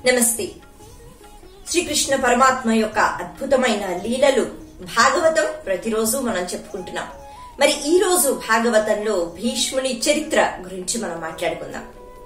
నమస్తే శ్రీకృష్ణ పరమాత్మ యొక్క అద్భుతమైన లీలలు భాగవతం ప్రతిరోజు మనం చెప్పుకుంటున్నాం మరి ఈ రోజు భాగవతంలో భీష్ముని చరిత్ర గురించి మనం మాట్లాడుకుందాం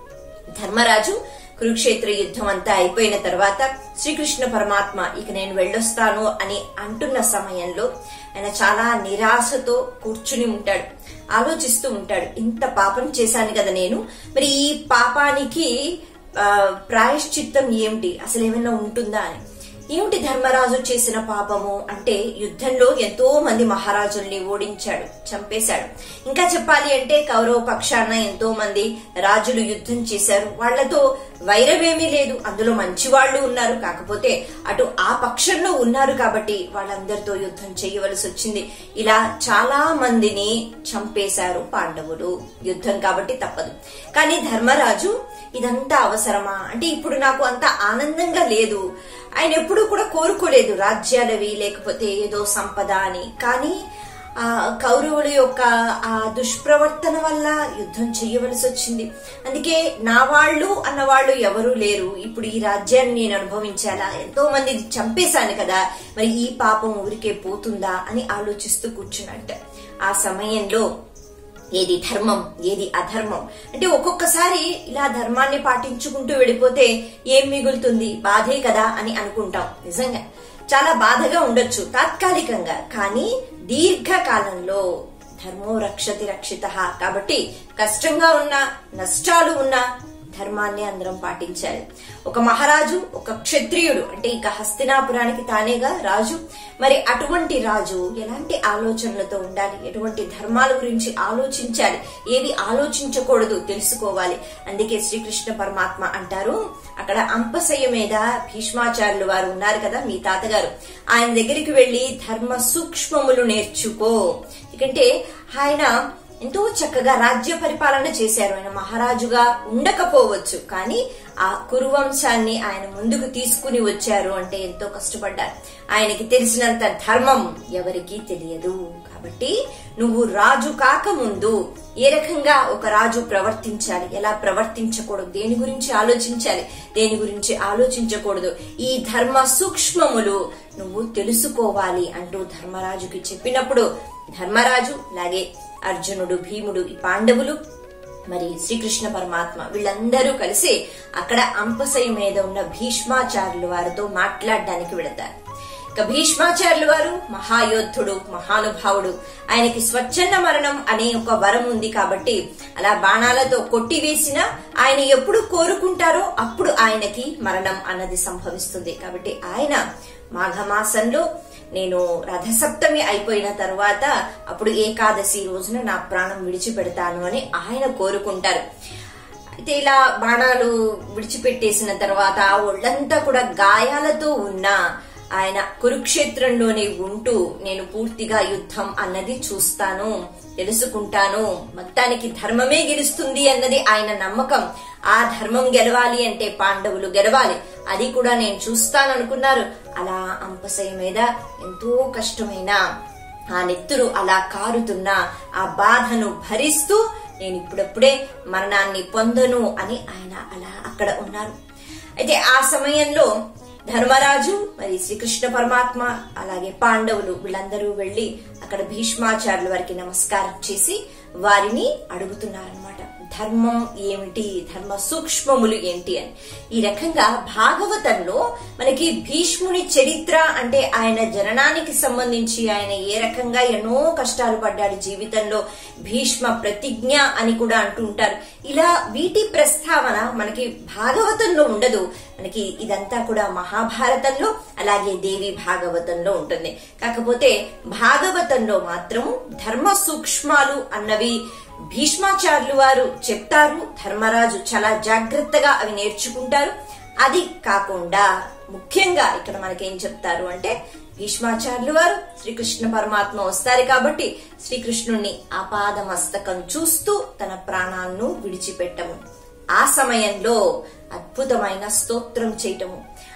ధర్మరాజు కురుక్షేత్ర యుద్ధం అంతా అయిపోయిన తర్వాత శ్రీకృష్ణ పరమాత్మ ఇక నేను వెళ్ళొస్తాను అని అంటున్న సమయంలో ఆయన చాలా నిరాశతో కూర్చుని ఉంటాడు ఆలోచిస్తూ ఉంటాడు ఇంత పాపం చేశాను కదా నేను మరి ఈ పాపానికి ఆ, ప్రాయశ్చిత్తం ఏమిటి అసలు ఏమైనా ఉంటుందా అని ఏమిటి ధర్మరాజు చేసిన పాపము అంటే యుద్ధంలో ఎంతో మంది మహారాజుల్ని ఓడించాడు చంపేశాడు ఇంకా చెప్పాలి అంటే కౌరవ పక్షాన ఎంతో మంది రాజులు యుద్ధం చేశారు వాళ్లతో వైరమేమీ లేదు అందులో మంచి వాళ్ళు ఉన్నారు కాకపోతే అటు ఆ పక్షంలో ఉన్నారు కాబట్టి వాళ్ళందరితో యుద్ధం చేయవలసి వచ్చింది ఇలా చాలా మందిని చంపేశారు పాండవులు యుద్ధం కాబట్టి తప్పదు కానీ ధర్మరాజు ఇదంతా అవసరమా అంటే ఇప్పుడు నాకు అంత ఆనందంగా లేదు ఆయన ఎప్పుడూ కూడా కోరుకోలేదు రాజ్యాలవి లేకపోతే ఏదో సంపద అని కానీ ఆ కౌరవుల యొక్క ఆ దుష్ప్రవర్తన వల్ల యుద్ధం చేయవలసి వచ్చింది అందుకే నా వాళ్ళు అన్న వాళ్ళు ఎవరూ లేరు ఇప్పుడు ఈ రాజ్యాన్ని నేను అనుభవించాలా ఎంతో మంది చంపేశాను కదా మరి ఈ పాపం ఊరికే పోతుందా అని ఆలోచిస్తూ కూర్చున్నట్ట ఆ సమయంలో ఏది ధర్మం ఏది అధర్మం అంటే ఒక్కొక్కసారి ఇలా ధర్మాన్ని పాటించుకుంటూ వెళ్ళిపోతే ఏం మిగులుతుంది బాధే కదా అని అనుకుంటాం నిజంగా చాలా బాధగా ఉండొచ్చు తాత్కాలికంగా కానీ దీర్ఘకాలంలో ధర్మో రక్షతి రక్షిత కాబట్టి కష్టంగా ఉన్నా నష్టాలు ఉన్నా ధర్మాన్ని అందరం పాటించాలి ఒక మహారాజు ఒక క్షత్రియుడు అంటే ఇక హస్తినాపురానికి తానేగా రాజు మరి అటువంటి రాజు ఎలాంటి ఆలోచనలతో ఉండాలి ఎటువంటి ధర్మాల గురించి ఆలోచించాలి ఏవి ఆలోచించకూడదు తెలుసుకోవాలి అందుకే శ్రీకృష్ణ పరమాత్మ అంటారు అక్కడ అంపశయ్య మీద భీష్మాచార్యులు వారు ఉన్నారు కదా మీ తాతగారు ఆయన దగ్గరికి వెళ్లి ధర్మ సూక్ష్మములు నేర్చుకో ఎందుకంటే ఆయన ఎంతో చక్కగా రాజ్య పరిపాలన చేశారు ఆయన మహారాజుగా ఉండకపోవచ్చు కానీ ఆ కురువంశాన్ని ఆయన ముందుకు తీసుకుని వచ్చారు అంటే ఎంతో కష్టపడ్డారు ఆయనకి తెలిసినంత ధర్మం ఎవరికీ తెలియదు కాబట్టి నువ్వు రాజు కాకముందు ఏ రకంగా ఒక రాజు ప్రవర్తించాలి ఎలా ప్రవర్తించకూడదు దేని గురించి ఆలోచించాలి దేని గురించి ఆలోచించకూడదు ఈ ధర్మ సూక్ష్మములు నువ్వు తెలుసుకోవాలి అంటూ ధర్మరాజుకి చెప్పినప్పుడు ధర్మరాజు అలాగే అర్జునుడు భీముడు ఈ పాండవులు మరి శ్రీకృష్ణ పరమాత్మ వీళ్ళందరూ కలిసి అక్కడ అంపశయ మీద ఉన్న భీష్మాచార్యులు వారితో మాట్లాడడానికి వెళతారు ఇక భీష్మాచార్యులు వారు మహాయోధుడు మహానుభావుడు ఆయనకి స్వచ్ఛంద మరణం అనే ఒక వరం ఉంది కాబట్టి అలా బాణాలతో కొట్టివేసిన ఆయన ఎప్పుడు కోరుకుంటారో అప్పుడు ఆయనకి మరణం అన్నది సంభవిస్తుంది కాబట్టి ఆయన మాఘమాసంలో నేను రథసప్తమి అయిపోయిన తర్వాత అప్పుడు ఏకాదశి రోజున నా ప్రాణం విడిచిపెడతాను అని ఆయన కోరుకుంటారు అయితే ఇలా బాణాలు విడిచిపెట్టేసిన తర్వాత ఆ ఒళ్ళంతా కూడా గాయాలతో ఉన్న ఆయన కురుక్షేత్రంలోనే ఉంటూ నేను పూర్తిగా యుద్ధం అన్నది చూస్తాను తెలుసుకుంటాను మొత్తానికి ధర్మమే గెలుస్తుంది అన్నది ఆయన నమ్మకం ఆ ధర్మం గెలవాలి అంటే పాండవులు గెలవాలి అది కూడా నేను చూస్తాననుకున్నారు అలా అంపశయ మీద ఎంతో కష్టమైన ఆ నెత్తురు అలా కారుతున్న ఆ బాధను భరిస్తూ నేను ఇప్పుడప్పుడే మరణాన్ని పొందను అని ఆయన అలా అక్కడ ఉన్నారు అయితే ఆ సమయంలో ధర్మరాజు మరి శ్రీకృష్ణ పరమాత్మ అలాగే పాండవులు వీళ్ళందరూ వెళ్లి అక్కడ భీష్మాచార్యుల వారికి నమస్కారం చేసి వారిని అడుగుతున్నారనమాట ధర్మం ఏమిటి ధర్మ సూక్ష్మములు ఏంటి అని ఈ రకంగా భాగవతంలో మనకి భీష్ముని చరిత్ర అంటే ఆయన జననానికి సంబంధించి ఆయన ఏ రకంగా ఎన్నో కష్టాలు పడ్డాడు జీవితంలో భీష్మ ప్రతిజ్ఞ అని కూడా అంటుంటారు ఇలా వీటి ప్రస్తావన మనకి భాగవతంలో ఉండదు మనకి ఇదంతా కూడా మహాభారతంలో అలాగే దేవి భాగవతంలో ఉంటుంది కాకపోతే భాగవతంలో మాత్రం ధర్మ సూక్ష్మాలు అన్నవి భీష్మాచార్యులు వారు చెప్తారు ధర్మరాజు చాలా జాగ్రత్తగా అవి నేర్చుకుంటారు అది కాకుండా ముఖ్యంగా ఇక్కడ మనకేం చెప్తారు అంటే భీష్మాచార్యులు వారు శ్రీకృష్ణ పరమాత్మ వస్తారు కాబట్టి శ్రీకృష్ణుణ్ణి ఆపాదమస్తకం చూస్తూ తన ప్రాణాలను విడిచిపెట్టము ఆ సమయంలో అద్భుతమైన స్తోత్రం చేయటము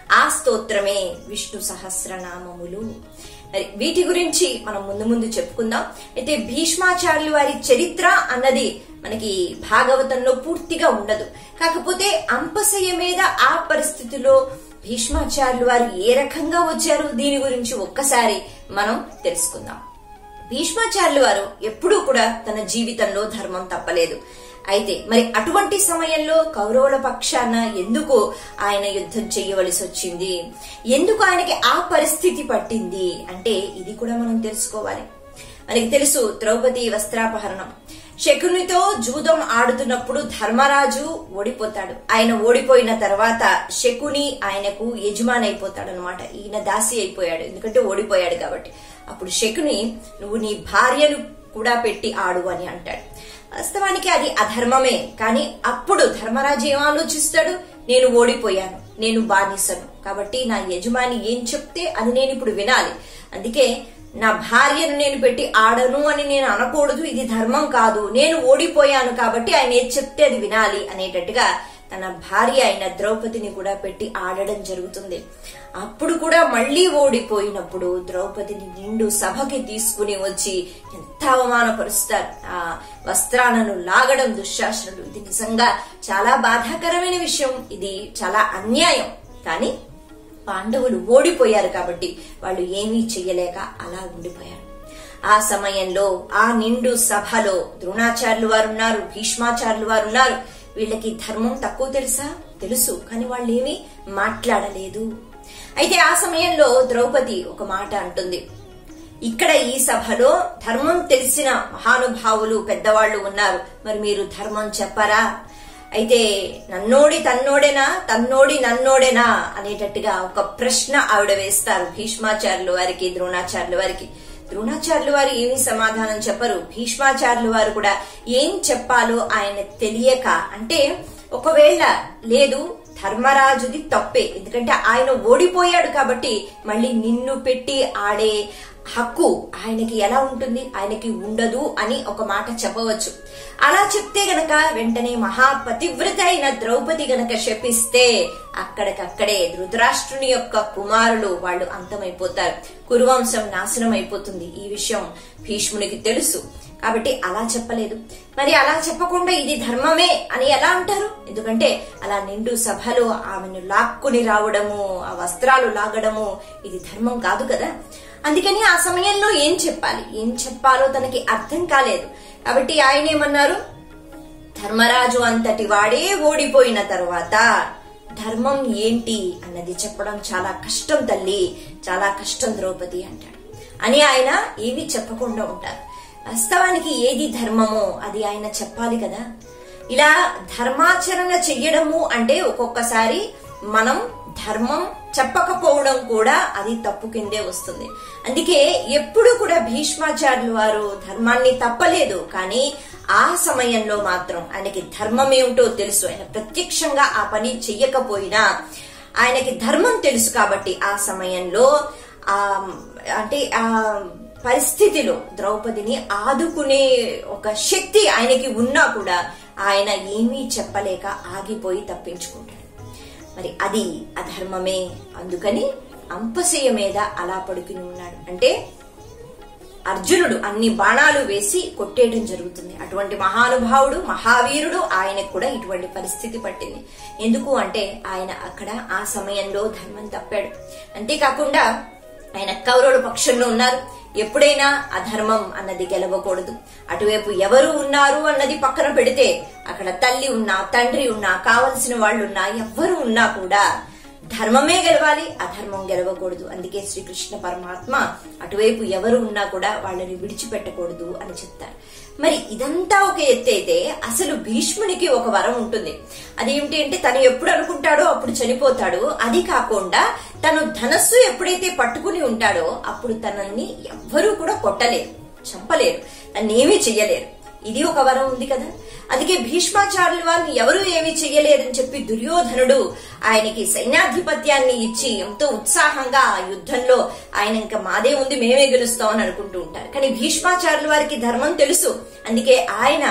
ఆ స్తోత్రమే విష్ణు సహస్రనామములు మరి వీటి గురించి మనం ముందు ముందు చెప్పుకుందాం అయితే భీష్మాచార్యులు వారి చరిత్ర అన్నది మనకి భాగవతంలో పూర్తిగా ఉండదు కాకపోతే అంపశయ్య మీద ఆ పరిస్థితిలో భీష్మాచార్యులు వారు ఏ రకంగా వచ్చారు దీని గురించి ఒక్కసారి మనం తెలుసుకుందాం భీష్మాచార్యులు వారు ఎప్పుడూ కూడా తన జీవితంలో ధర్మం తప్పలేదు అయితే మరి అటువంటి సమయంలో కౌరవుల పక్షాన ఎందుకు ఆయన యుద్ధం చేయవలసి వచ్చింది ఎందుకు ఆయనకి ఆ పరిస్థితి పట్టింది అంటే ఇది కూడా మనం తెలుసుకోవాలి మనకి తెలుసు ద్రౌపది వస్త్రాపహరణం శకునితో జూదం ఆడుతున్నప్పుడు ధర్మరాజు ఓడిపోతాడు ఆయన ఓడిపోయిన తర్వాత శకుని ఆయనకు యజమాని అయిపోతాడు అనమాట ఈయన దాసి అయిపోయాడు ఎందుకంటే ఓడిపోయాడు కాబట్టి అప్పుడు శకుని నువ్వు నీ భార్యను కూడా పెట్టి ఆడు అని అంటాడు వాస్తవానికి అది అధర్మమే కానీ అప్పుడు ధర్మరాజు ఏం ఆలోచిస్తాడు నేను ఓడిపోయాను నేను బానిసను కాబట్టి నా యజమాని ఏం చెప్తే అది నేను ఇప్పుడు వినాలి అందుకే నా భార్యను నేను పెట్టి ఆడను అని నేను అనకూడదు ఇది ధర్మం కాదు నేను ఓడిపోయాను కాబట్టి ఆయన ఏది చెప్తే అది వినాలి అనేటట్టుగా తన భార్య అయిన ద్రౌపదిని కూడా పెట్టి ఆడడం జరుగుతుంది అప్పుడు కూడా మళ్లీ ఓడిపోయినప్పుడు ద్రౌపదిని నిండు సభకి తీసుకుని వచ్చి ఎంత అవమానపరుస్తారు ఆ వస్త్రాలను లాగడం దుశ్శాసనుడు ఇది నిజంగా చాలా బాధాకరమైన విషయం ఇది చాలా అన్యాయం కానీ పాండవులు ఓడిపోయారు కాబట్టి వాళ్ళు ఏమీ చెయ్యలేక అలా ఉండిపోయారు ఆ సమయంలో ఆ నిండు సభలో ద్రోణాచార్యులు వారు ఉన్నారు భీష్మాచార్యులు వారు ఉన్నారు వీళ్ళకి ధర్మం తక్కువ తెలుసా తెలుసు కానీ వాళ్ళు ఏమీ మాట్లాడలేదు అయితే ఆ సమయంలో ద్రౌపది ఒక మాట అంటుంది ఇక్కడ ఈ సభలో ధర్మం తెలిసిన మహానుభావులు పెద్దవాళ్లు ఉన్నారు మరి మీరు ధర్మం చెప్పరా అయితే నన్నోడి తన్నోడేనా తన్నోడి నన్నోడేనా అనేటట్టుగా ఒక ప్రశ్న ఆవిడ వేస్తారు భీష్మాచార్యులు వారికి ద్రోణాచార్యుల వారికి ద్రోణాచార్యులు వారు ఏమి సమాధానం చెప్పరు భీష్మాచార్యులు వారు కూడా ఏం చెప్పాలో ఆయన తెలియక అంటే ఒకవేళ లేదు ధర్మరాజుది తప్పే ఎందుకంటే ఆయన ఓడిపోయాడు కాబట్టి మళ్ళీ నిన్ను పెట్టి ఆడే హక్కు ఆయనకి ఎలా ఉంటుంది ఆయనకి ఉండదు అని ఒక మాట చెప్పవచ్చు అలా చెప్తే గనక వెంటనే మహాపతివ్రత అయిన ద్రౌపది గనక శపిస్తే అక్కడికక్కడే ధృతరాష్ట్రుని యొక్క కుమారులు వాళ్ళు అంతమైపోతారు కురువంశం నాశనం అయిపోతుంది ఈ విషయం భీష్మునికి తెలుసు కాబట్టి అలా చెప్పలేదు మరి అలా చెప్పకుండా ఇది ధర్మమే అని ఎలా అంటారు ఎందుకంటే అలా నిండు సభలో ఆమెను లాక్కుని రావడము ఆ వస్త్రాలు లాగడము ఇది ధర్మం కాదు కదా అందుకని ఆ సమయంలో ఏం చెప్పాలి ఏం చెప్పాలో తనకి అర్థం కాలేదు కాబట్టి ఆయన ఏమన్నారు ధర్మరాజు అంతటి వాడే ఓడిపోయిన తర్వాత ధర్మం ఏంటి అన్నది చెప్పడం చాలా కష్టం తల్లి చాలా కష్టం ద్రౌపది అంటాడు అని ఆయన ఏమీ చెప్పకుండా ఉంటారు వాస్తవానికి ఏది ధర్మమో అది ఆయన చెప్పాలి కదా ఇలా ధర్మాచరణ చెయ్యడము అంటే ఒక్కొక్కసారి మనం ధర్మం చెప్పకపోవడం కూడా అది తప్పు కిందే వస్తుంది అందుకే ఎప్పుడు కూడా భీష్మాచార్యులు వారు ధర్మాన్ని తప్పలేదు కానీ ఆ సమయంలో మాత్రం ఆయనకి ధర్మం ఏమిటో తెలుసు ఆయన ప్రత్యక్షంగా ఆ పని చెయ్యకపోయినా ఆయనకి ధర్మం తెలుసు కాబట్టి ఆ సమయంలో ఆ అంటే ఆ పరిస్థితిలో ద్రౌపదిని ఆదుకునే ఒక శక్తి ఆయనకి ఉన్నా కూడా ఆయన ఏమీ చెప్పలేక ఆగిపోయి తప్పించుకుంటాడు మరి అది అధర్మమే అందుకని అంపశయ్య మీద అలా పడుకుని ఉన్నాడు అంటే అర్జునుడు అన్ని బాణాలు వేసి కొట్టేయడం జరుగుతుంది అటువంటి మహానుభావుడు మహావీరుడు ఆయనకు కూడా ఇటువంటి పరిస్థితి పట్టింది ఎందుకు అంటే ఆయన అక్కడ ఆ సమయంలో ధర్మం తప్పాడు అంతేకాకుండా ఆయన కౌరవుల పక్షంలో ఉన్నారు ఎప్పుడైనా అధర్మం అన్నది గెలవకూడదు అటువైపు ఎవరు ఉన్నారు అన్నది పక్కన పెడితే అక్కడ తల్లి ఉన్నా తండ్రి ఉన్నా కావలసిన వాళ్ళు ఉన్నా ఎవ్వరు ఉన్నా కూడా ధర్మమే గెలవాలి అధర్మం గెలవకూడదు అందుకే శ్రీకృష్ణ పరమాత్మ అటువైపు ఎవరు ఉన్నా కూడా వాళ్ళని విడిచిపెట్టకూడదు అని చెప్తారు మరి ఇదంతా ఒక ఎత్తి అయితే అసలు భీష్మునికి ఒక వరం ఉంటుంది అదేమిటి అంటే తను ఎప్పుడు అనుకుంటాడో అప్పుడు చనిపోతాడు అది కాకుండా తను ధనస్సు ఎప్పుడైతే పట్టుకుని ఉంటాడో అప్పుడు తనని ఎవ్వరూ కూడా కొట్టలేరు చంపలేరు తన్నేమీ చెయ్యలేరు ఇది ఒక వరం ఉంది కదా అందుకే భీష్మాచార్యుల వారిని ఎవరూ ఏమీ చెయ్యలేరని చెప్పి దుర్యోధనుడు ఆయనకి సైన్యాధిపత్యాన్ని ఇచ్చి ఎంతో ఉత్సాహంగా ఆ యుద్ధంలో ఆయన ఇంకా మాదే ఉంది మేమే గెలుస్తాం అని అనుకుంటూ ఉంటారు కానీ భీష్మాచార్యుల వారికి ధర్మం తెలుసు అందుకే ఆయన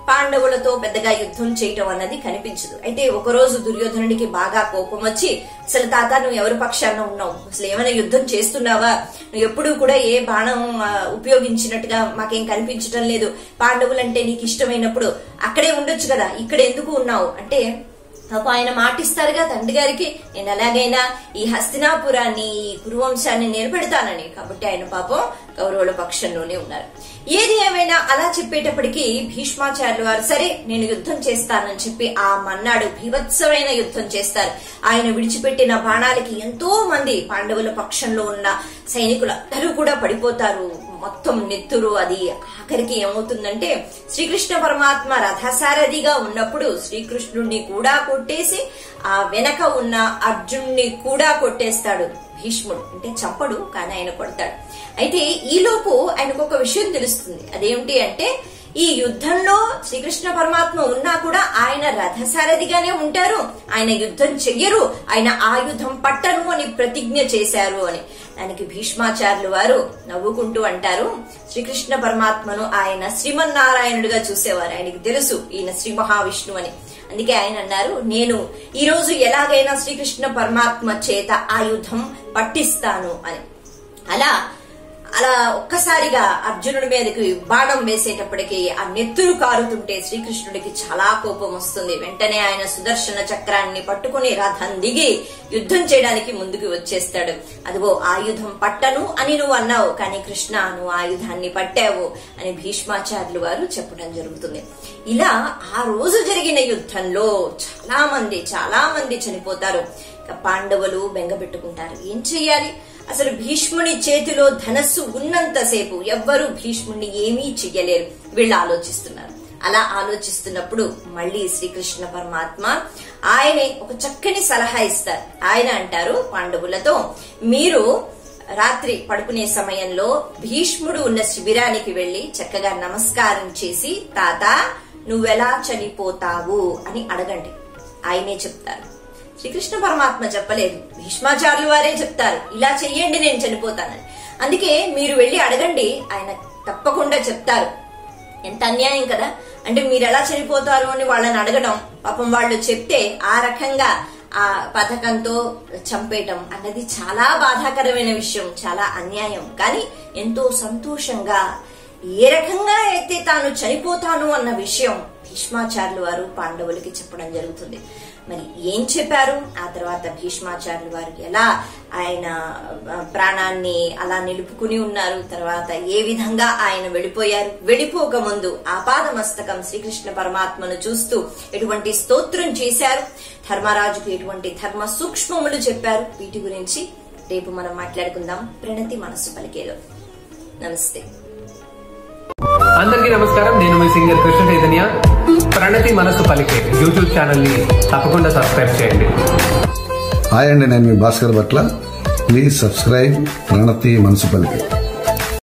పాండవులతో పెద్దగా యుద్ధం చేయటం అన్నది కనిపించదు అయితే ఒకరోజు దుర్యోధనుడికి బాగా కోపం వచ్చి అసలు తాత నువ్వు ఎవరి పక్షాన ఉన్నావు అసలు ఏమైనా యుద్ధం చేస్తున్నావా నువ్వు ఎప్పుడూ కూడా ఏ బాణం ఆ, ఉపయోగించినట్టుగా మాకేం కనిపించటం లేదు పాండవులంటే నీకు ఇష్టమైనప్పుడు అక్కడే ఉండొచ్చు కదా ఇక్కడ ఎందుకు ఉన్నావు అంటే పాపం ఆయన మాటిస్తారుగా తండ్రి గారికి నేను ఎలాగైనా ఈ హస్తినాపురాన్ని ఈ కురువంశాన్ని నిలబెడతానని కాబట్టి ఆయన పాపం కౌరవుల పక్షంలోనే ఉన్నారు ఏది ఏమైనా అలా చెప్పేటప్పటికి భీష్మాచార్యులు వారు సరే నేను యుద్ధం చేస్తానని చెప్పి ఆ మన్నాడు భీభత్సమైన యుద్ధం చేస్తారు ఆయన విడిచిపెట్టిన బాణాలకి ఎంతో మంది పాండవుల పక్షంలో ఉన్న సైనికులందరూ కూడా పడిపోతారు మొత్తం నెత్తురు అది ఆఖరికి ఏమవుతుందంటే శ్రీకృష్ణ పరమాత్మ రథసారథిగా ఉన్నప్పుడు శ్రీకృష్ణుణ్ణి కూడా కొట్టేసి ఆ వెనక ఉన్న అర్జునుణ్ణి కూడా కొట్టేస్తాడు భీష్ముడు అంటే చంపడు కానీ ఆయన కొడతాడు అయితే ఈలోపు ఆయనకు ఒక విషయం తెలుస్తుంది అదేమిటి అంటే ఈ యుద్ధంలో శ్రీకృష్ణ పరమాత్మ ఉన్నా కూడా ఆయన రథసారథిగానే ఉంటారు ఆయన యుద్ధం చెయ్యరు ఆయన ఆయుధం పట్టను అని ప్రతిజ్ఞ చేశారు అని దానికి భీష్మాచార్యులు వారు నవ్వుకుంటూ అంటారు శ్రీకృష్ణ పరమాత్మను ఆయన శ్రీమన్నారాయణుడిగా చూసేవారు ఆయనకి తెలుసు ఈయన శ్రీ మహావిష్ణువు అని అందుకే ఆయన అన్నారు నేను ఈ రోజు ఎలాగైనా శ్రీకృష్ణ పరమాత్మ చేత ఆయుధం పట్టిస్తాను అని అలా అలా ఒక్కసారిగా అర్జునుడి మీదకి బాణం వేసేటప్పటికి ఆ నెత్తురు కారుతుంటే శ్రీకృష్ణుడికి చాలా కోపం వస్తుంది వెంటనే ఆయన సుదర్శన చక్రాన్ని పట్టుకుని రథం దిగి యుద్ధం చేయడానికి ముందుకు వచ్చేస్తాడు అదిగో ఆయుధం పట్టను అని నువ్వు అన్నావు కానీ కృష్ణ నువ్వు ఆయుధాన్ని పట్టావు అని భీష్మాచార్యులు వారు చెప్పడం జరుగుతుంది ఇలా ఆ రోజు జరిగిన యుద్ధంలో చాలా మంది చాలా మంది చనిపోతారు ఇక పాండవులు బెంగపెట్టుకుంటారు ఏం చెయ్యాలి అసలు భీష్ముని చేతిలో ధనస్సు ఉన్నంతసేపు ఎవ్వరూ భీష్ముని ఏమీ చెయ్యలేరు వీళ్ళు ఆలోచిస్తున్నారు అలా ఆలోచిస్తున్నప్పుడు మళ్ళీ శ్రీకృష్ణ పరమాత్మ ఆయనే ఒక చక్కని సలహా ఇస్తారు ఆయన అంటారు పాండవులతో మీరు రాత్రి పడుకునే సమయంలో భీష్ముడు ఉన్న శిబిరానికి వెళ్లి చక్కగా నమస్కారం చేసి తాత నువ్వెలా చనిపోతావు అని అడగండి ఆయనే చెప్తారు శ్రీకృష్ణ పరమాత్మ చెప్పలేదు భీష్మాచార్యులు వారే చెప్తారు ఇలా చెయ్యండి నేను చనిపోతానని అందుకే మీరు వెళ్లి అడగండి ఆయన తప్పకుండా చెప్తారు ఎంత అన్యాయం కదా అంటే మీరు ఎలా చనిపోతారు అని వాళ్ళని అడగడం పాపం వాళ్ళు చెప్తే ఆ రకంగా ఆ పథకంతో చంపేయటం అన్నది చాలా బాధాకరమైన విషయం చాలా అన్యాయం కానీ ఎంతో సంతోషంగా ఏ రకంగా అయితే తాను చనిపోతాను అన్న విషయం భీష్మాచార్యులు వారు పాండవులకి చెప్పడం జరుగుతుంది మరి ఏం చెప్పారు ఆ తర్వాత భీష్మాచార్యులు వారు ఎలా ఆయన ఆ, ప్రాణాన్ని అలా నిలుపుకుని ఉన్నారు తర్వాత ఏ విధంగా ఆయన వెళ్ళిపోయారు వెళ్ళిపోక ముందు ఆపాదమస్తకం శ్రీకృష్ణ పరమాత్మను చూస్తూ ఎటువంటి స్తోత్రం చేశారు ధర్మరాజుకు ఎటువంటి ధర్మ సూక్ష్మములు చెప్పారు వీటి గురించి రేపు మనం మాట్లాడుకుందాం ప్రణతి మనస్సు పలికేలో నమస్తే అందరికీ నమస్కారం నేను మీ సింగర్ కృష్ణ చైతన్య ప్రణతి మనసు పలికే యూట్యూబ్ ఛానల్ ని తప్పకుండా సబ్స్క్రైబ్ చేయండి హాయ్ అండి నేను మీ భాస్కర్ భట్ల ప్లీజ్ సబ్స్క్రైబ్ ప్రణతి మనసు పలికి